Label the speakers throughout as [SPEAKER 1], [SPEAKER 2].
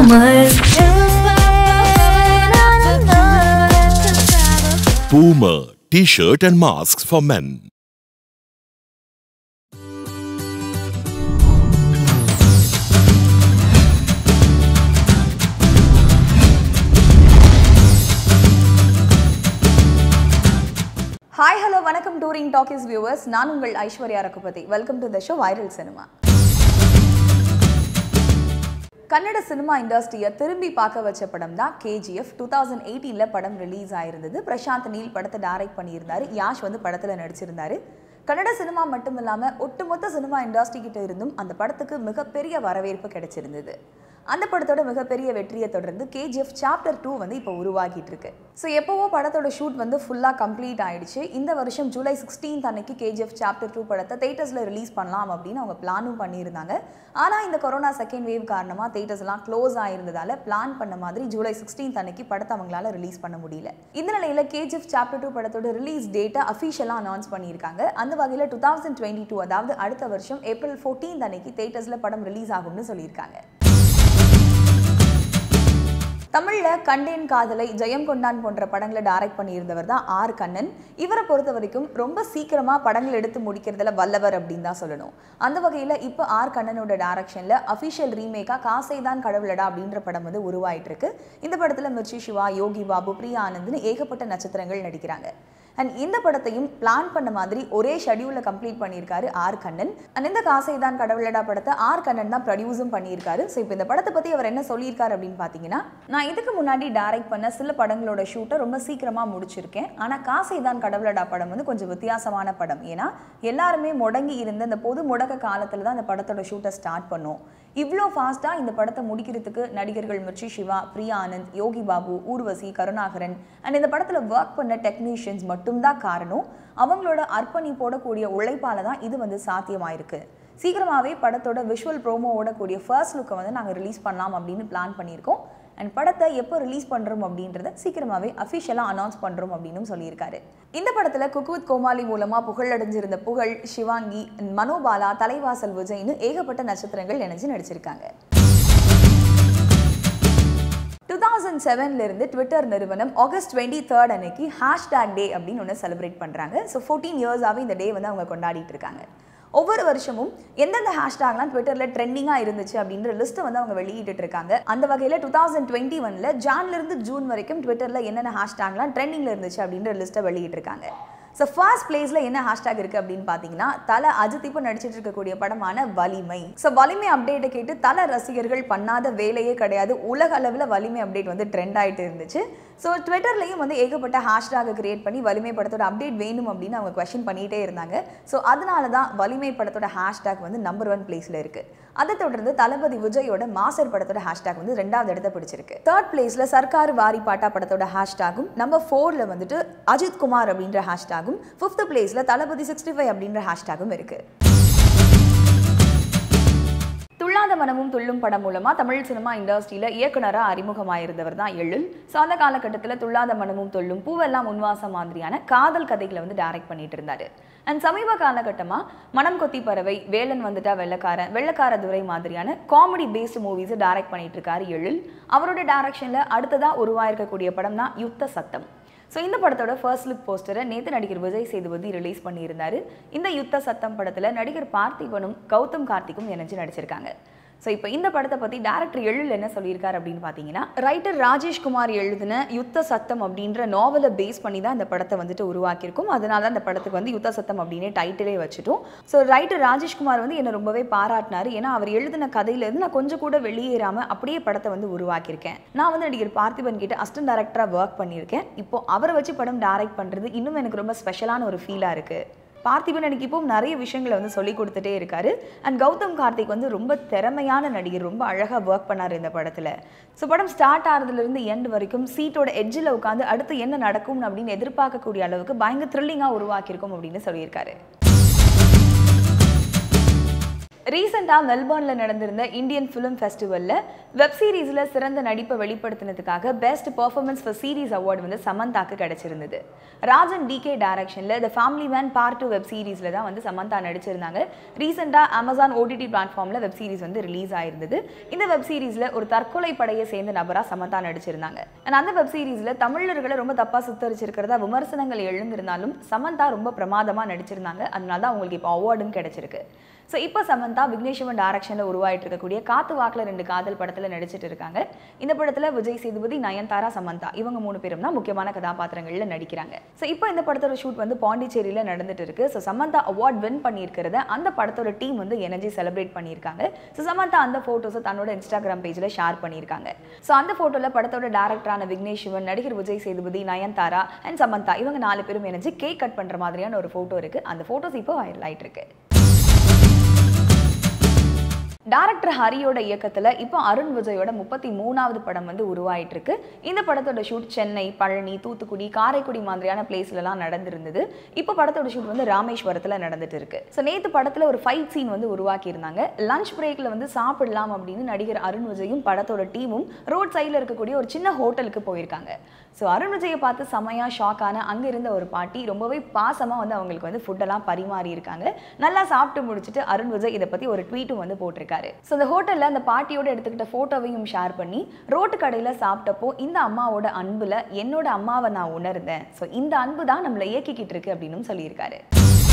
[SPEAKER 1] Boomer.
[SPEAKER 2] Boomer T-shirt and masks for men.
[SPEAKER 3] Hi hello வணக்கம் touring talkies viewers நான் உங்கள் Aishwarya Ragupathy welcome to the show viral cinema Kannada cinema இண்டஸ்ட்ரியை திரும்பி பார்க்க வச்ச படம் தான் கேஜிஎஃப் டூ தௌசண்ட் எயிட்டீனில் படம் ரிலீஸ் ஆயிருந்தது பிரசாந்த் நீல் படத்தை டைரக்ட் பண்ணியிருந்தாரு யாஷ் வந்து படத்தில் நடிச்சிருந்தாரு கன்னட சினிமா மட்டும் இல்லாமல் ஒட்டுமொத்த சினிமா இண்டஸ்ட்ரி கிட்ட இருந்தும் அந்த படத்துக்கு மிகப்பெரிய வரவேற்பு கிடைச்சிருந்தது அந்த படத்தோட மிகப்பெரிய வெற்றியை தொடர்ந்து கேஜிஎஃப் சாப்டர் டூ வந்து இப்போ உருவாகிட்டு இருக்கு ஸோ எப்போவோ படத்தோட ஷூட் வந்து ஃபுல்லாக கம்ப்ளீட் ஆயிடுச்சு இந்த வருஷம் ஜூலை சிக்ஸ்டீன்த் அன்னைக்கு கேஜிஎஃப் சாப்டர் டூ படத்தை தேட்டர்ஸில் ரிலீஸ் பண்ணலாம் அப்படின்னு அவங்க பிளானும் பண்ணியிருந்தாங்க ஆனால் இந்த கொரோனா செகண்ட் வேவ் காரணமாக தேட்டர்ஸ்லாம் க்ளோஸ் ஆயிருந்ததால பிளான் பண்ண மாதிரி ஜூலை சிக்ஸ்டீன்த் அன்னைக்கு படத்தை அவங்களால ரிலீஸ் பண்ண முடியல இந்த நிலையில் கேஜிஎஃப் சாப்டர் டூ படத்தோட ரிலீஸ் டேட்டை அஃபிஷியலாக அனௌன்ஸ் பண்ணியிருக்காங்க அந்த வகையில் டூ தௌசண்ட் டுவெண்ட்டி டூ அதாவது அடுத்த வருஷம் ஏப்ரல் ஃபோர்டீன்த் அன்னைக்கு தேட்டர்ஸில் படம் ரிலீஸ் ஆகும்னு சொல்லியிருக்காங்க தமிழில் கண்டேன் காதலை ஜெயம் கொண்டான் போன்ற படங்களை டைரக்ட் பண்ணியிருந்தவர் தான் ஆர் கண்ணன் இவரை பொறுத்த வரைக்கும் ரொம்ப சீக்கிரமாக படங்கள் எடுத்து முடிக்கிறதுல வல்லவர் அப்படின்னு தான் சொல்லணும் அந்த வகையில் இப்போ ஆர் கண்ணனோட டைரக்ஷனில் அஃபிஷியல் ரீமேக்காக காசை தான் கடவுளடா அப்படின்ற படம் வந்து உருவாயிட்டு இருக்கு இந்த படத்தில் மிர்ச்சி சிவா யோகி பாபு பிரியா ஆனந்த்னு ஏகப்பட்ட நட்சத்திரங்கள் நடிக்கிறாங்க அண்ட் இந்த படத்தையும் பிளான் பண்ண மாதிரி ஒரே ஷெடியூலில் கம்ப்ளீட் பண்ணியிருக்காரு ஆர் கண்ணன் அண்ட் இந்த காசை தான் கடவுளடா படத்தை ஆர் கண்ணன் தான் ப்ரொடியூஸும் பண்ணியிருக்காரு ஸோ இப்போ இந்த படத்தை பற்றி அவர் என்ன சொல்லியிருக்காரு அப்படின்னு பார்த்தீங்கன்னா நான் இதுக்கு முன்னாடி டைரக்ட் பண்ண சில படங்களோட ஷூட்டை ரொம்ப சீக்கிரமாக முடிச்சிருக்கேன் ஆனால் காசை தான் கடவுளடா படம் வந்து கொஞ்சம் வித்தியாசமான படம் ஏன்னா எல்லாருமே முடங்கி இருந்த இந்த பொது முடக்க காலத்தில் தான் அந்த படத்தோட ஷூட்டை ஸ்டார்ட் பண்ணோம் இவ்வளோ ஃபாஸ்ட்டாக இந்த படத்தை முடிக்கிறதுக்கு நடிகர்கள் மிர்ச்சி சிவா பிரியா ஆனந்த் யோகி பாபு ஊர்வசி கருணாகரன் அண்ட் இந்த படத்தில் ஒர்க் பண்ண டெக்னீஷியன்ஸ் மட்டும்தான் காரணம் அவங்களோட அர்ப்பணிப்போட கூடிய உழைப்பால தான் இது வந்து சாத்தியமாயிருக்கு சீக்கிரமாகவே படத்தோட விஷுவல் ப்ரோமோவோட கூடிய ஃபர்ஸ்ட் லுக்கை வந்து நாங்கள் ரிலீஸ் பண்ணலாம் அப்படின்னு பிளான் பண்ணியிருக்கோம் அண்ட் படத்தை எப்போ ரிலீஸ் பண்ணுறோம் அப்படின்றத சீக்கிரமாகவே அஃபிஷியலாக அனௌன்ஸ் பண்ணுறோம் அப்படின்னு சொல்லியிருக்காரு இந்த படத்தில் குக்வித் கோமாளி மூலமாக புகழடைஞ்சிருந்த புகழ் சிவாங்கி மனோபாலா தலைவாசல் விஜய்னு ஏகப்பட்ட நட்சத்திரங்கள் இணைஞ்சு நடிச்சிருக்காங்க டூ தௌசண்ட் செவன்லேருந்து ட்விட்டர் நிறுவனம் ஆகஸ்ட் டுவெண்ட்டி தேர்ட் அன்னைக்கு ஹேஷ்டேக் டே அப்படின்னு ஒன்று செலிப்ரேட் பண்ணுறாங்க ஸோ ஃபோர்டீன் இயர்ஸாகவே இந்த டே வந்து அவங்க கொண்டாடிட்டு இருக்காங்க ஒவ்வொரு வருஷமும் எந்தெந்த ஹேஷ்டாக்லாம் ட்விட்டரில் ட்ரெண்டிங்காக இருந்துச்சு அப்படின்ற லிஸ்ட்டை வந்து அவங்க வெளியிட்டு இருக்காங்க அந்த வகையில் டூ தௌசண்ட் டுவெண்ட்டி ஒனில் ஜான்லேருந்து ஜூன் வரைக்கும் ட்விட்டரில் என்னென்ன ஹேஷ்டாக்லாம் ட்ரெண்டிங்கில் இருந்துச்சு அப்படின்ற லிஸ்ட்டை வெளியிட்டிருக்காங்க ஸோ ஃபர்ஸ்ட் பிளேஸில் என்ன ஹேஷ்டாக் இருக்குது அப்படின்னு பார்த்தீங்கன்னா தலை அஜித் இப்போ நடிச்சிட்டு இருக்கக்கூடிய படமான வலிமை ஸோ வலிமை அப்டேட்டை கேட்டு தல ரசிகர்கள் பண்ணாத வேலையே கிடையாது உலக அளவில் வலிமை அப்டேட் வந்து ட்ரெண்ட் ஆகிட்டு இருந்துச்சு ஸோ ட்விட்டர்லையும் வந்து ஏகப்பட்ட ஹேஷ்டாக கிரியேட் பண்ணி வலிமை படத்தோட அப்டேட் வேணும் அப்படின்னு அவங்க கொஷின் பண்ணிகிட்டே இருந்தாங்க ஸோ அதனால தான் வலிமை படத்தோட ஹேஷ்டாக் வந்து நம்பர் ஒன் பிளேஸில் இருக்குது அதை தொடர்ந்து தளபதி விஜயோட மாசர் படத்தோட ஹேஷ்டாக் வந்து ரெண்டாவது இடத்த பிடிச்சிருக்கு தேர்ட் பிளேஸ்ல சர்க்கார் வாரி பாட்டா படத்தோட ஹேஷ்டாகும் நம்பர் ஃபோர்ல வந்துட்டு அஜித் குமார் அப்படின்ற ஹேஷ்டாகும் ஃபிஃப்த் பிளேஸ்ல தளபதி சிக்ஸ்டி ஃபைவ் அப்படின்ற ஹேஷ்டாகும் இருக்கு துள்ளாத மனமும் துள்ளும் படம் மூலமா தமிழ் சினிமா இண்டஸ்ட்ரியில இயக்குனராக அறிமுகமாயிருந்தவர் தான் எழில் ஸோ அந்த காலகட்டத்தில் துள்ளாத மனமும் துள்ளும் பூவெல்லாம் உன்வாசம் மாதிரியான காதல் கதைகளை வந்து டைரக்ட் பண்ணிட்டு இருந்தாரு அண்ட் சமீப காலகட்டமாக மனம் கொத்தி பறவை வேலன் வந்துட்டா வெள்ளக்காரன் வெள்ளக்கார துரை மாதிரியான காமெடி பேஸ்டு மூவிஸை டைரக்ட் பண்ணிட்டு இருக்காரு எழில் அவரோட டைரக்ஷனில் அடுத்ததாக உருவாயிருக்கக்கூடிய படம் தான் யுத்த சத்தம் ஸோ இந்த படத்தோட ஃபர்ஸ்ட் லுக் போஸ்டரை நேற்று நடிகர் விஜய் சேதுபதி ரிலீஸ் பண்ணியிருந்தாரு இந்த யுத்த சத்தம் படத்தில் நடிகர் பார்த்திபனும் கௌதம் கார்த்திக்கும் இணைஞ்சு நடிச்சிருக்காங்க ஸோ இப்போ இந்த படத்தை பற்றி டேரக்டர் எழில் என்ன சொல்லியிருக்காரு அப்படின்னு பார்த்தீங்கன்னா ரைட்டர் ராஜேஷ்குமார் எழுதின யுத்த சத்தம் அப்படின்ற நாவலை பேஸ் பண்ணி தான் இந்த படத்தை வந்துட்டு உருவாக்கியிருக்கோம் அதனால தான் இந்த படத்துக்கு வந்து யுத்த சத்தம் அப்படின்னே டைட்டிலே வச்சுட்டோம் ஸோ ரைட்டர் ராஜேஷ்குமார் வந்து என்னை ரொம்பவே பாராட்டினார் ஏன்னா அவர் எழுதின கதையிலேருந்து நான் கொஞ்சம் கூட வெளியேறாமல் அப்படியே படத்தை வந்து உருவாக்கியிருக்கேன் நான் வந்து நடிகர் பார்த்திபன் கிட்ட அசிஸ்டன்ட் டேரக்டராக ஒர்க் பண்ணியிருக்கேன் இப்போ அவரை வச்சு படம் டைரக்ட் பண்ணுறது இன்னும் எனக்கு ரொம்ப ஸ்பெஷலான ஒரு ஃபீலாக இருக்குது பார்த்திபன் எனக்கு இப்போ நிறைய விஷயங்களை வந்து சொல்லி கொடுத்துட்டே இருக்காரு அண்ட் கௌதம் கார்த்திக் வந்து ரொம்ப திறமையான நடிகர் ரொம்ப அழகாக ஒர்க் பண்ணார் இந்த படத்தில் ஸோ படம் ஸ்டார்ட் ஆகிறதுலேருந்து எண்ட் வரைக்கும் சீட்டோட எட்ஜில் உட்காந்து அடுத்து என்ன நடக்கும் அப்படின்னு எதிர்பார்க்கக்கூடிய அளவுக்கு பயங்கர த்ரில்லிங்காக உருவாக்கியிருக்கும் அப்படின்னு சொல்லியிருக்காரு ரீசெண்டாக மெல்பர்னில் நடந்திருந்த இந்தியன் ஃபிலிம் ஃபெஸ்டிவலில் வெப் சீரிஸில் சிறந்த நடிப்பை வெளிப்படுத்தினதுக்காக best performance for series award வந்து சமந்தாக்கு கிடைச்சிருந்தது ராஜன் டிகே டைரக்ஷனில் the family man part two web சீரிஸில் தான் வந்து சமந்தா நடிச்சிருந்தாங்க ரீசெண்டாக அமேசான் ஓடிடி பிளாட்ஃபார்மில் வெப் சீரிஸ் வந்து ரிலீஸ் ஆயிருந்தது இந்த வெப் சீரிஸில் ஒரு தற்கொலை படையை சேர்ந்த நபராக சமந்தா நடிச்சிருந்தாங்க And அந்த வெப் சீரிஸில் தமிழர்களை ரொம்ப தப்பாக சுத்தரிச்சிருக்கிறதா விமர்சனங்கள் எழுந்திருந்தாலும் சமந்தா ரொம்ப பிரமாதமாக நடிச்சிருந்தாங்க அதனால தான் அவங்களுக்கு இப்போ அவார்டும் கிடைச்சிருக்கு ஸோ இப்போ சமந்தா விக்னேஸ்வரன் டைரக்ஷனில் உருவாயிட்டு இருக்கக்கூடிய காத்து வாக்கில் ரெண்டு காதல் படத்தில் நடிச்சிட்டு இருக்காங்க இந்த படத்தில் விஜய் சேதுபதி நயன்தாரா சமந்தா இவங்க மூணு பேரும் தான் முக்கியமான கதாபாத்திரங்களில் நடிக்கிறாங்க ஸோ இப்போ இந்த படத்தோட ஷூட் வந்து பாண்டிச்சேரியில் நடந்துட்டு இருக்கு ஸோ சமந்தா அவார்ட் வின் பண்ணியிருக்கிறத அந்த படத்தோட டீம் வந்து எனர்ஜி செலிப்ரேட் பண்ணியிருக்காங்க ஸோ சமந்தா அந்த ஃபோட்டோஸை தன்னோட இன்ஸ்டாகிராம் பேஜில் ஷேர் பண்ணியிருக்காங்க ஸோ அந்த ஃபோட்டோவில் படத்தோட டேரக்டரான விக்னேஷ் சிவன் நடிகர் விஜய் சேதுபதி நயன்தாரா அண்ட் சமந்தா இவங்க நாலு பேரும் இணைஞ்சு கேக் கட் பண்ணுற மாதிரியான ஒரு ஃபோட்டோ இருக்கு அந்த ஃபோட்டோஸ் இப்போ வைரல் ஆயிட்டு இருக்கு டைரக்டர் ஹரியோட இயக்கத்தில் இப்போ அருண் விஜயோட முப்பத்தி மூணாவது படம் வந்து உருவாயிட்டு இருக்கு இந்த படத்தோட ஷூட் சென்னை பழனி தூத்துக்குடி காரைக்குடி மாதிரியான பிளேஸ்லலாம் நடந்திருந்தது இப்போ படத்தோட ஷூட் வந்து ராமேஸ்வரத்தில் நடந்துட்டு இருக்கு ஸோ நேற்று படத்தில் ஒரு ஃபைட் சீன் வந்து உருவாக்கியிருந்தாங்க லஞ்ச் பிரேக்கில் வந்து சாப்பிடலாம் அப்படின்னு நடிகர் அருண் விஜயும் படத்தோட டீமும் ரோட் சைடில் இருக்கக்கூடிய ஒரு சின்ன ஹோட்டலுக்கு போயிருக்காங்க ஸோ அருண் விஜயை பார்த்து செமையா ஷாக் ஆன அங்கே இருந்த ஒரு பாட்டி ரொம்பவே பாசமாக வந்து அவங்களுக்கு வந்து ஃபுட்டெல்லாம் பரிமாறி இருக்காங்க நல்லா சாப்பிட்டு முடிச்சுட்டு அருண் விஜய் இதை பற்றி ஒரு ட்வீட்டும் வந்து போட்டிருக்காரு ஸோ அந்த ஹோட்டலில் அந்த பாட்டியோட எடுத்துக்கிட்ட ஃபோட்டோவையும் ஷேர் பண்ணி ரோட்டு கடையில் சாப்பிட்டப்போ இந்த அம்மாவோட அன்புல என்னோட அம்மாவை நான் உணர்ந்தேன் ஸோ இந்த அன்பு தான் நம்மளை இயக்கிக்கிட்டு இருக்கு அப்படின்னு சொல்லியிருக்காரு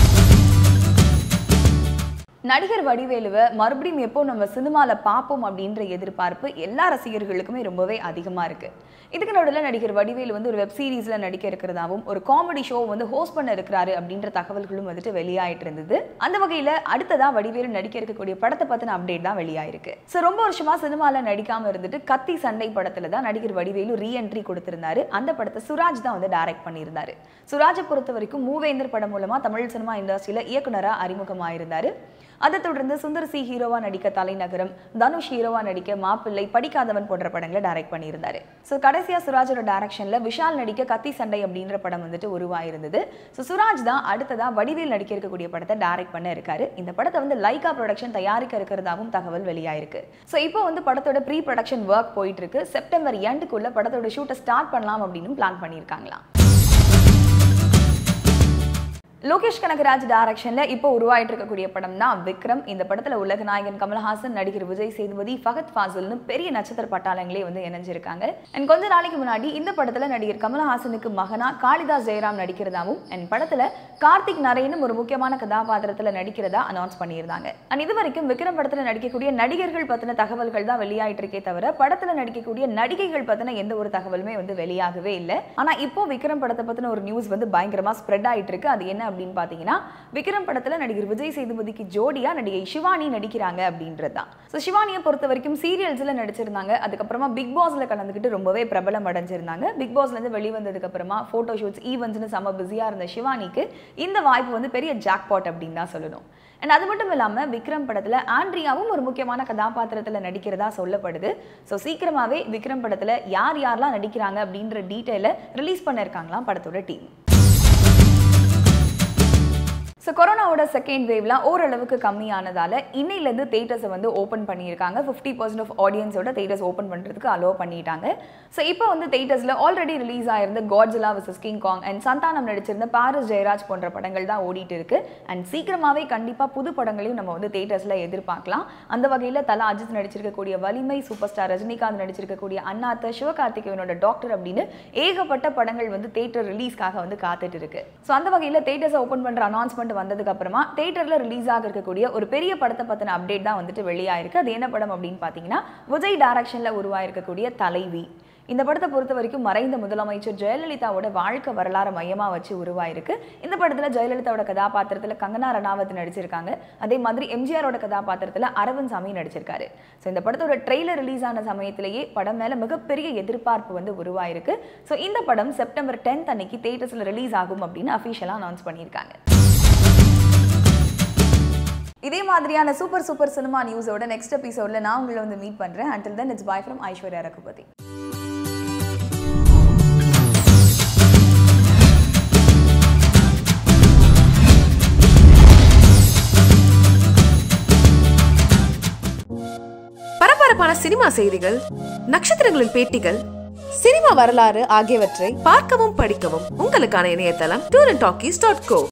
[SPEAKER 3] நடிகர் வடிவேலுவை மறுபடியும் எப்போ நம்ம சினிமாவில் பார்ப்போம் அப்படின்ற எதிர்பார்ப்பு எல்லா ரசிகர்களுக்குமே ரொம்பவே அதிகமாக இருக்கு இதுக்கு நடுவில் நடிகர் வடிவேலு வந்து ஒரு வெப் சீரிஸில் நடிக்க இருக்கிறதாவும் ஒரு காமெடி ஷோ வந்து ஹோஸ்ட் பண்ண இருக்கிறாரு அப்படின்ற தகவல்களும் வந்துட்டு வெளியாயிட்டு இருந்தது அந்த வகையில் அடுத்ததாக வடிவேலு நடிக்க இருக்கக்கூடிய படத்தை பற்றின அப்டேட் தான் வெளியாயிருக்கு ஸோ ரொம்ப வருஷமா சினிமாவில் நடிக்காம இருந்துட்டு கத்தி சண்டை படத்தில் தான் நடிகர் வடிவேலு ரீஎன்ட்ரி கொடுத்திருந்தாரு அந்த படத்தை சுராஜ் தான் வந்து டைரக்ட் பண்ணியிருந்தாரு சுராஜை பொறுத்த வரைக்கும் மூவேந்தர் படம் மூலமாக தமிழ் சினிமா இண்டஸ்ட்ரியில் இயக்குனராக அறிமுகமாயிருந்தாரு அதை தொடர்ந்து சுந்தர் சி ஹீரோவா நடிக்க தலைநகரம் தனுஷ் ஹீரோவா நடிக்க மாப்பிள்ளை படிக்காதவன் போன்ற படங்களை டைரக்ட் பண்ணியிருந்தாரு ஸோ கடைசியா சுராஜோட டைரக்ஷன்ல விஷால் நடிக்க கத்தி சண்டை அப்படின்ற படம் வந்துட்டு உருவாயிருந்தது ஸோ சுராஜ் தான் அடுத்ததா வடிவேல் நடிக்க இருக்கக்கூடிய படத்தை டைரக்ட் பண்ண இருக்காரு இந்த படத்தை வந்து லைகா ப்ரொடக்ஷன் தயாரிக்க இருக்கிறதாவும் தகவல் வெளியாயிருக்கு ஸோ இப்போ வந்து படத்தோட ப்ரீ ப்ரொடக்ஷன் ஒர்க் போயிட்டு இருக்கு செப்டம்பர் எண்டுக்குள்ள படத்தோட ஷூட்டை ஸ்டார்ட் பண்ணலாம் அப்படின்னு பிளான் பண்ணியிருக்காங்களாம் லோகேஷ் கனகராஜ் டைரக்ஷன்ல இப்போ உருவாயிட்டு இருக்கக்கூடிய படம் தான் விக்ரம் இந்த படத்துல உலக நாயகன் கமல்ஹாசன் நடிகர் விஜய் சேதுபதி ஃபகத் ஃபாசில்னு பெரிய நட்சத்திர பட்டாளங்களே வந்து இணைஞ்சிருக்காங்க அண்ட் கொஞ்ச நாளைக்கு முன்னாடி இந்த படத்துல நடிகர் கமல்ஹாசனுக்கு மகனா காளிதாஸ் ஜெயராம் நடிக்கிறதாவும் அண்ட் படத்துல கார்த்திக் நரேனும் ஒரு முக்கியமான கதாபாத்திரத்துல நடிக்கிறதா அனௌன்ஸ் பண்ணியிருந்தாங்க அண்ட் இது வரைக்கும் விக்ரம் படத்துல நடிக்கக்கூடிய நடிகர்கள் பத்தின தகவல்கள் தான் வெளியாயிட்டு இருக்கே தவிர படத்துல நடிக்கக்கூடிய நடிகைகள் பத்தின எந்த ஒரு தகவலுமே வந்து வெளியாகவே இல்லை ஆனா இப்போ விக்ரம் படத்தை பத்தின ஒரு நியூஸ் வந்து பயங்கரமா ஸ்ப்ரெட் ஆயிட்டு இருக்கு அது என்ன அப்படின்னு பார்த்தீங்கன்னா விக்ரம் படத்தில் நடிகர் விஜய் சேதுபதிக்கு ஜோடியா நடிகை சிவானி நடிக்கிறாங்க அப்படின்றது தான் ஸோ சிவானியை பொறுத்த வரைக்கும் சீரியல்ஸில் நடிச்சிருந்தாங்க அதுக்கப்புறமா பிக் பாஸில் கலந்துக்கிட்டு ரொம்பவே பிரபலம் அடைஞ்சிருந்தாங்க பிக் பாஸ்லேருந்து வெளிவந்ததுக்கு அப்புறமா ஃபோட்டோ ஷூட்ஸ் ஈவெண்ட்ஸ்னு செம்ம பிஸியாக இருந்த சிவானிக்கு இந்த வாய்ப்பு வந்து பெரிய ஜாக்பாட் அப்படின்னு தான் சொல்லணும் அண்ட் அது மட்டும் இல்லாமல் விக்ரம் படத்தில் ஆண்ட்ரியாவும் ஒரு முக்கியமான கதாபாத்திரத்தில் நடிக்கிறதா சொல்லப்படுது ஸோ சீக்கிரமாகவே விக்ரம் படத்தில் யார் யாரெல்லாம் நடிக்கிறாங்க அப்படின்ற டீட்டெயிலை ரிலீஸ் பண்ணியிருக்காங்களாம் படத்தோட டீம் ஸோ கொரோனாவோட செகண்ட் வேவ்லாம் ஓரளவுக்கு கம்மியானதால இன்னையிலேருந்து தேட்டர்ஸை வந்து ஓப்பன் பண்ணியிருக்காங்க ஃபிஃப்டி பர்சன்ட் ஆஃப் ஆடியன்ஸோட தேட்டர்ஸ் ஓப்பன் பண்ணுறதுக்கு அலோவ் பண்ணிட்டாங்க ஸோ இப்போ வந்து தேட்டர்ஸில் ஆல்ரெடி ரிலீஸ் ஆயிருந்த Godzilla versus King Kong and Santhanam நடிச்சிருந்த பாரிஸ் ஜெயராஜ் போன்ற படங்கள் தான் ஓடிட்டு இருக்கு அண்ட் சீக்கிரமாகவே கண்டிப்பாக புது படங்களையும் நம்ம வந்து தேட்டர்ஸில் எதிர்பார்க்கலாம் அந்த வகையில் தலா அஜித் நடிச்சிருக்கக்கூடிய வலிமை சூப்பர் ஸ்டார் ரஜினிகாந்த் நடிச்சிருக்கக்கூடிய அண்ணாத்த சிவகார்த்திகேயனோட டாக்டர் அப்படின்னு ஏகப்பட்ட படங்கள் வந்து தேட்டர் ரிலீஸ்க்காக வந்து காத்துட்டு இருக்கு ஸோ அந்த வகையில் தேட்டர்ஸை ஓப்பன் பண்ணுற அனௌன்ஸ்மெண்ட் வந்ததுக்கு அப்புறமா தேட்டரில் ரிலீஸ் ஆக இருக்கக்கூடிய ஒரு பெரிய படத்தை பற்றின அப்டேட் தான் வந்துட்டு வெளியாயிருக்கு அது என்ன படம் அப்படின்னு பார்த்தீங்கன்னா விஜய் டைரக்ஷனில் உருவாயிருக்கக்கூடிய தலைவி இந்த படத்தை பொறுத்த வரைக்கும் மறைந்த முதலமைச்சர் ஜெயலலிதாவோட வாழ்க்கை வரலாறு மையமாக வச்சு உருவாயிருக்கு இந்த படத்தில் ஜெயலலிதாவோட கதாபாத்திரத்தில் கங்கனா ரணாவத் நடிச்சிருக்காங்க அதே மாதிரி எம்ஜிஆரோட கதாபாத்திரத்தில் அரவிந்த் சாமி நடிச்சிருக்காரு ஸோ இந்த படத்தோட ட்ரெய்லர் ரிலீஸ் ஆன சமயத்திலேயே படம் மேலே மிகப்பெரிய எதிர்பார்ப்பு வந்து உருவாயிருக்கு ஸோ இந்த படம் செப்டம்பர் டென்த் அன்னைக்கு தேட்டர்ஸில் ரிலீஸ் ஆகும் அப்படின்னு அஃபிஷியலாக அனௌன்ஸ் பண்ணியிருக்காங்க இதே மாதிரியான சூப்பர் சூப்பர் சினிமா நியூஸோட நெக்ஸ்ட் எபிசோட்ல நான் உங்களை வந்து மீட் பண்றேன் until then it's bye from Aishwarya Raghupathi
[SPEAKER 1] பரபரப்பான சினிமா செய்திகள் நட்சத்திரங்களின் பேட்டிகள் சினிமா வரலாறு ஆகியவற்றை பார்க்கவும் படிக்கவும் உங்களுக்கான இணையதளம் tour and talkies dot go